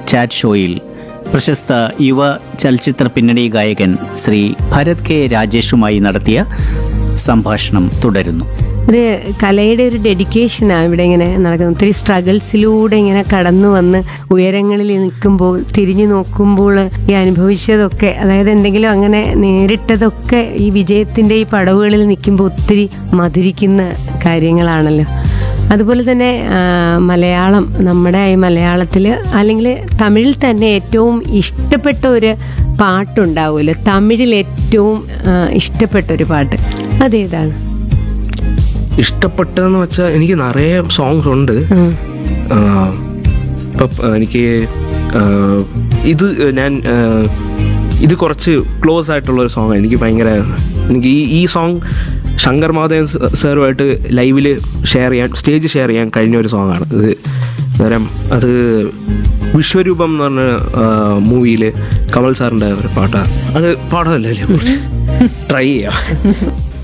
Chat ഷോയിൽ പ്രശസ്ത യുവ ചലച്ചിത്ര പിന്നണി ഗായകൻ ശ്രീ ഭരത് കെ രാജേഷുമായി നടത്തിയ സംഭാഷണം തുടരുന്നു ഒരു കലയുടെ ഒരു ഡെഡിക്കേഷനാണ് ഇവിടെ ഇങ്ങനെ നടക്കുന്നത് ഒത്തിരി സ്ട്രഗിൾസിലൂടെ ഇങ്ങനെ കടന്നു വന്ന് ഉയരങ്ങളിൽ നിൽക്കുമ്പോൾ തിരിഞ്ഞു നോക്കുമ്പോൾ ഈ അനുഭവിച്ചതൊക്കെ അതായത് എന്തെങ്കിലും അങ്ങനെ നേരിട്ടതൊക്കെ ഈ വിജയത്തിൻ്റെ ഈ പടവുകളിൽ നിൽക്കുമ്പോൾ ഒത്തിരി മധുരിക്കുന്ന കാര്യങ്ങളാണല്ലോ അതുപോലെ തന്നെ ആ, മലയാളം നമ്മുടെ ഈ മലയാളത്തിൽ അല്ലെങ്കിൽ തമിഴിൽ തന്നെ ഏറ്റവും ഇഷ്ടപ്പെട്ട ഒരു പാട്ടുണ്ടാവുമല്ലോ തമിഴിൽ ഏറ്റവും ആ, ഇഷ്ടപ്പെട്ട ഒരു പാട്ട് അതേതാണ് ഇഷ്ടപ്പെട്ടതെന്ന് വെച്ചാൽ എനിക്ക് നിറയെ സോങ്സ് ഉണ്ട് ഉം. ആ, ഇപ്പം ആ, എനിക്ക് ആ, ഇത് ഞാൻ ആ, ഇത് കുറച്ച് ക്ലോസ് ആയിട്ടുള്ള ഒരു സോങ് എനിക്ക് ഭയങ്കര എനിക്ക് ഈ ഈ സോങ് ശങ്കർ മാധവൻ സാറുമായിട്ട് ലൈവിൽ ഷെയർ ചെയ്യാൻ സ്റ്റേജ് ഷെയർ ചെയ്യാൻ കഴിഞ്ഞ ഒരു സോങ്ങാണ് ഇത് അന്നേരം അത് വിശ്വരൂപം എന്ന് പറഞ്ഞ മൂവിയിൽ കമൽ സാറിൻ്റെ ഒരു പാട്ടാണ് അത് പാടമല്ലേ ട്രൈ ചെയ്യാം